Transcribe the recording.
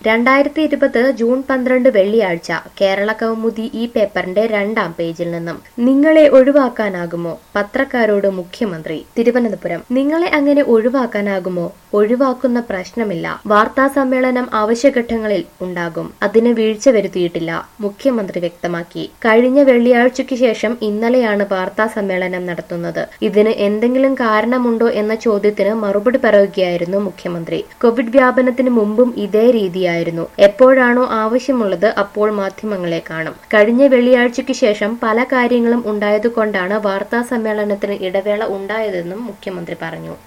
രണ്ടായിരത്തി ഇരുപത് ജൂൺ പന്ത്രണ്ട് വെള്ളിയാഴ്ച കേരള കൗമുദി ഈ പേപ്പറിന്റെ രണ്ടാം പേജിൽ നിന്നും നിങ്ങളെ ഒഴിവാക്കാനാകുമോ പത്രക്കാരോട് മുഖ്യമന്ത്രി തിരുവനന്തപുരം നിങ്ങളെ അങ്ങനെ ഒഴിവാക്കാനാകുമോ ഒഴിവാക്കുന്ന പ്രശ്നമില്ല വാർത്താ സമ്മേളനം ആവശ്യഘട്ടങ്ങളിൽ ഉണ്ടാകും അതിന് വീഴ്ച വരുത്തിയിട്ടില്ല മുഖ്യമന്ത്രി വ്യക്തമാക്കി കഴിഞ്ഞ വെള്ളിയാഴ്ചയ്ക്ക് ശേഷം ഇന്നലെയാണ് വാർത്താ സമ്മേളനം നടത്തുന്നത് ഇതിന് എന്തെങ്കിലും കാരണമുണ്ടോ എന്ന ചോദ്യത്തിന് മറുപടി പറയുകയായിരുന്നു മുഖ്യമന്ത്രി കോവിഡ് വ്യാപനത്തിന് മുമ്പും ഇതേ രീതിയായിരുന്നു എപ്പോഴാണോ ആവശ്യമുള്ളത് അപ്പോൾ മാധ്യമങ്ങളെ കാണും കഴിഞ്ഞ വെള്ളിയാഴ്ചയ്ക്ക് ശേഷം പല കാര്യങ്ങളും ഉണ്ടായതുകൊണ്ടാണ് വാർത്താ സമ്മേളനത്തിന് ഇടവേള ഉണ്ടായതെന്നും മുഖ്യമന്ത്രി പറഞ്ഞു